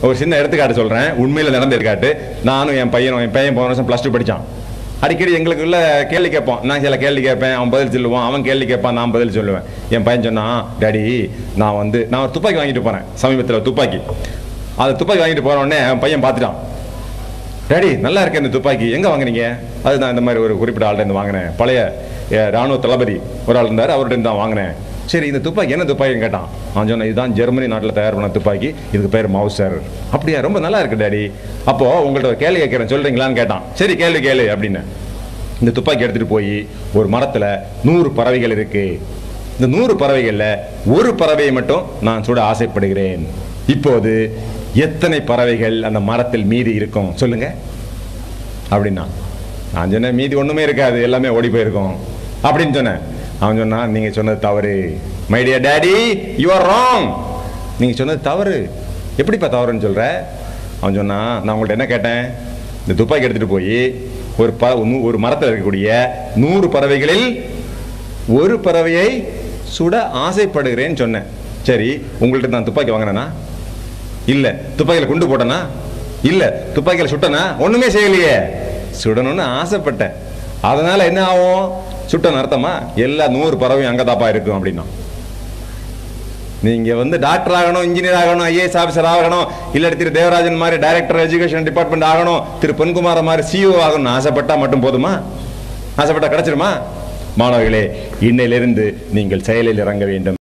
ஒரு சின்ன எடுத்துக்காட்டு சொல்றேன் உண்மையில நடந்த எடுத்துக்காட்டு நானும் என் பையனும் என் பையன் போன வருஷம் ப்ளஸ் டூ படிச்சான் அடிக்கடி எங்களுக்குள்ள கேள்வி கேட்போம் நான் சில கேள்வி கேட்பேன் அவன் பதில் சொல்லுவான் அவன் கேள்வி கேட்பான் நான் பதில் சொல்லுவேன் என் பையன் சொன்னான் டாடி நான் வந்து நான் ஒரு துப்பாக்கி வாங்கிட்டு போனேன் சமீபத்தில் ஒரு துப்பாக்கி அது துப்பாக்கி வாங்கிட்டு போன உடனே அவன் பையன் பார்த்துட்டான் டாடி நல்லா இருக்கு இந்த துப்பாக்கி எங்க வாங்குனீங்க அது நான் இந்த மாதிரி ஒரு குறிப்பிட்ட ஆள்கிட்ட இருந்து வாங்கினேன் பழைய அஹ், ராணுவ தளபதி ஒரு ஆள் இருந்தார் அவர்கிட்ட இருந்து தான் வாங்கினேன் சரி இந்த துப்பாக்கி என்ன துப்பாக்கின்னு கேட்டான் அவன் சொன்னான் இதுதான் ஜெர்மனி நாட்டில் தயார் பண்ண துப்பாக்கி இதுக்கு பேர் மவுசர் அப்படியா ரொம்ப நல்லா இருக்கு டாடி அப்போ உங்கள்ட்ட ஒரு கேள்வி கேட்குறேன் சொல்றீங்களான்னு கேட்டான் சரி கேள்வி கேளு அப்படின்னு இந்த துப்பாக்கி எடுத்துட்டு போய் ஒரு மரத்துல நூறு பறவைகள் இருக்கு இந்த நூறு பறவைகள்ல ஒரு பறவையை மட்டும் நான் சுட ஆசைப்படுகிறேன் இப்போது எத்தனை பறவைகள் அந்த மரத்தில் மீதி இருக்கும் சொல்லுங்க அப்படின்னா நான் சொன்னேன் மீதி ஒண்ணுமே இருக்காது எல்லாமே ஓடி போயிருக்கும் அப்படின்னு சொன்னேன் அவன் சொன்னான் நீங்க சொன்னது தவறு my dear daddy you are wrong நீங்க சொன்னது தவறு எப்படிப்பா தவறுன்னு சொல்ற அவன் சொன்னான் நான் உங்கள்ட்ட என்ன கேட்டேன் இந்த துப்பாக்கி எடுத்துட்டு போய் ஒரு ப நூ- ஒரு மரத்தில் இருக்கக்கூடிய நூறு பறவைகளில் ஒரு பறவையை சுட ஆசைப்படுகிறேன்னு சொன்னேன் சரி உங்கள்ட்ட நான் துப்பாக்கி வாங்கினேனா இல்ல துப்பாக்கியில குண்டு போட்டனா இல்ல துப்பாக்கியில சுட்டனா ஒண்ணுமே செய்யலையே சுடணும்னு ஆசைப்பட்டேன் அதனால என்ன ஆகும் சுட்டன்னு அர்த்தமா எல்லா நூறு பறவையும் அங்கதாப்பா இருக்கும் அப்படின்னா நீங்க வந்து டாக்டர் ஆகணும் இன்ஜினியர் ஆகணும் ஐஏஎஸ் ஆபீசர் ஆகணும் இல்ல திரு தேவராஜன் மாதிரி டைரக்டர் எஜுகேஷன் டிபார்ட்மெண்ட் ஆகணும் திரு பொன்குமார மாதிரி சிஓ ஆகணும்னு ஆசைப்பட்டா மட்டும் போதுமா ஆசைப்பட்டா கிடைச்சிருமா மாணவர்களே இன்னையிலிருந்து நீங்கள் செயலில் இறங்க வேண்டும்